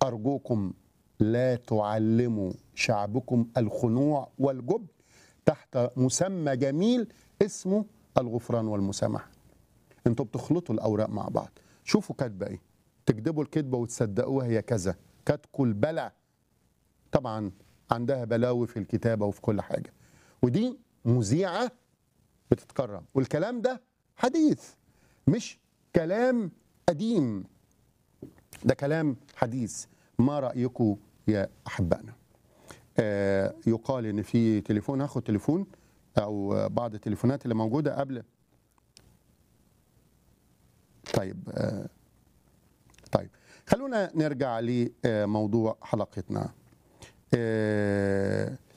أرجوكم لا تعلموا شعبكم الخنوع والجبن تحت مسمى جميل اسمه الغفران والمسامحة انتوا بتخلطوا الأوراق مع بعض شوفوا كاتبة ايه تكذبوا الكذبة وتصدقوها هي كذا كاتكوا البلع طبعا عندها بلاوي في الكتابة وفي كل حاجة ودي مذيعة بتتكرم والكلام ده حديث مش كلام قديم ده كلام حديث ما رأيكم يا أحبائنا آه يقال إن في تليفون هاخد تليفون أو بعض التليفونات اللي موجودة قبل طيب آه طيب خلونا نرجع لموضوع حلقتنا آه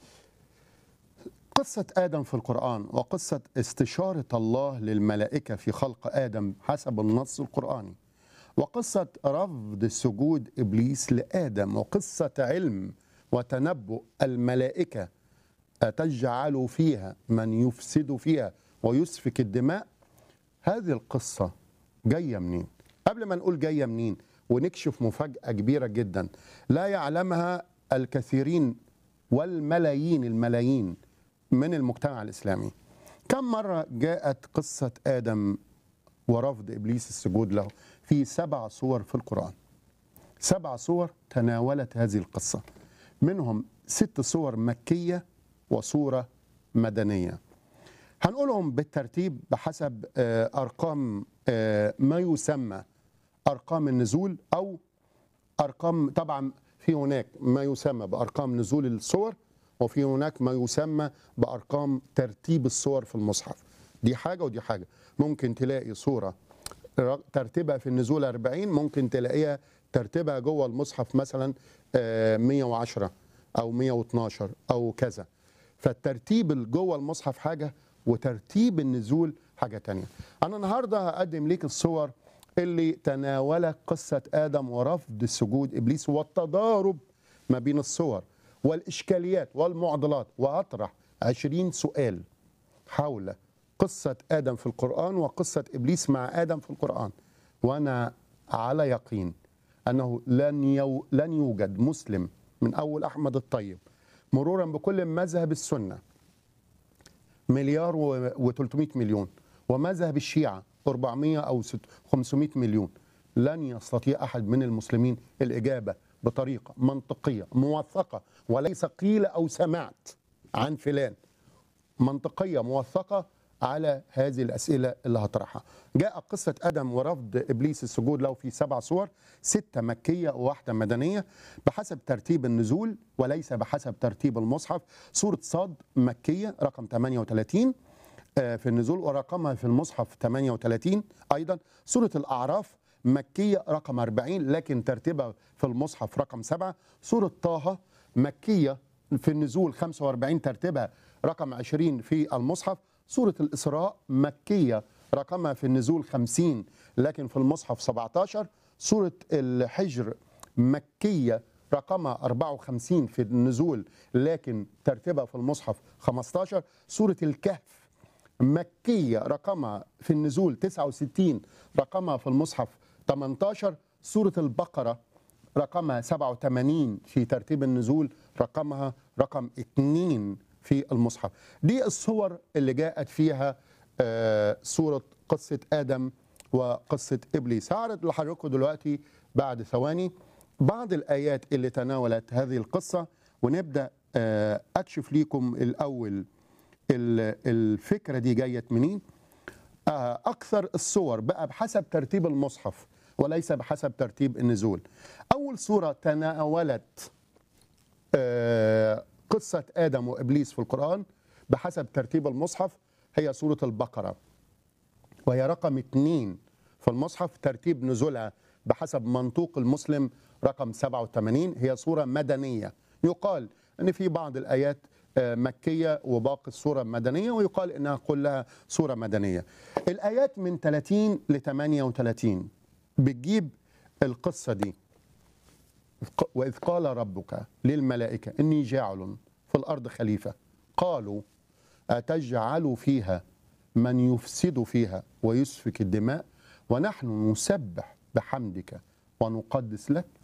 قصة آدم في القرآن وقصة استشارة الله للملائكة في خلق آدم حسب النص القرآني وقصة رفض سجود إبليس لآدم وقصة علم وتنبؤ الملائكة أتجعل فيها من يفسد فيها ويسفك الدماء هذه القصة جاية منين قبل ما نقول جاية منين ونكشف مفاجأة كبيرة جدا لا يعلمها الكثيرين والملايين الملايين من المجتمع الإسلامي كم مرة جاءت قصة آدم ورفض إبليس السجود له في سبع صور في القرآن سبع صور تناولت هذه القصة منهم ست صور مكية وصورة مدنية هنقولهم بالترتيب بحسب أرقام ما يسمى أرقام النزول أو أرقام طبعا في هناك ما يسمى بأرقام نزول الصور وفي هناك ما يسمى بأرقام ترتيب الصور في المصحف دي حاجة ودي حاجة ممكن تلاقي صورة ترتيبها في النزول 40 ممكن تلاقيها ترتيبها جوه المصحف مثلا 110 أو 112 أو كذا فالترتيب اللي جوه المصحف حاجة وترتيب النزول حاجة تانية أنا النهاردة هقدم ليك الصور اللي تناولت قصة آدم ورفض سجود إبليس والتضارب ما بين الصور والإشكاليات والمعضلات وأطرح عشرين سؤال حول قصة آدم في القرآن وقصة إبليس مع آدم في القرآن وأنا على يقين أنه لن, يو لن يوجد مسلم من أول أحمد الطيب مرورا بكل مذهب السنة مليار و300 مليون ومذهب الشيعة 400 أو 500 مليون لن يستطيع أحد من المسلمين الإجابة بطريقة منطقية موثقة وليس قيل أو سمعت عن فلان منطقية موثقة على هذه الأسئلة اللي هطرحها جاء قصة آدم ورفض إبليس السجود له في سبع صور ستة مكية وواحدة مدنية بحسب ترتيب النزول وليس بحسب ترتيب المصحف سورة صاد مكية رقم 38 في النزول ورقمها في المصحف 38 أيضا سورة الأعراف مكية رقم 40 لكن ترتيبها في المصحف رقم 7 سورة طه مكية في النزول 45 ترتيبها رقم 20 في المصحف سورة الإسراء مكية رقمها في النزول 50 لكن في المصحف 17 سورة الحجر مكية رقمها 54 في النزول لكن ترتيبها في المصحف 15 سورة الكهف مكية رقمها في النزول 69 رقمها في المصحف 18 سورة البقرة رقمها 87 في ترتيب النزول رقمها رقم 2 في المصحف دي الصور اللي جاءت فيها آه سورة قصة آدم وقصة إبليس هعرض لحضراتكم دلوقتي بعد ثواني بعض الآيات اللي تناولت هذه القصة ونبدأ آه أكشف ليكم الأول الفكرة دي جايت منين آه أكثر الصور بقى بحسب ترتيب المصحف وليس بحسب ترتيب النزول أول صورة تناولت آه قصة آدم وإبليس في القرآن بحسب ترتيب المصحف هي سورة البقرة وهي رقم اثنين في المصحف ترتيب نزولها بحسب منطوق المسلم رقم 87 هي سورة مدنية يقال أن في بعض الآيات مكية وباقي السورة مدنية ويقال إنها كلها سورة مدنية الآيات من 30 ل 38 بتجيب القصة دي وإذ قال ربك للملائكة إني جاعل في الأرض خليفة قالوا أتجعل فيها من يفسد فيها ويسفك الدماء ونحن نسبح بحمدك ونقدس لك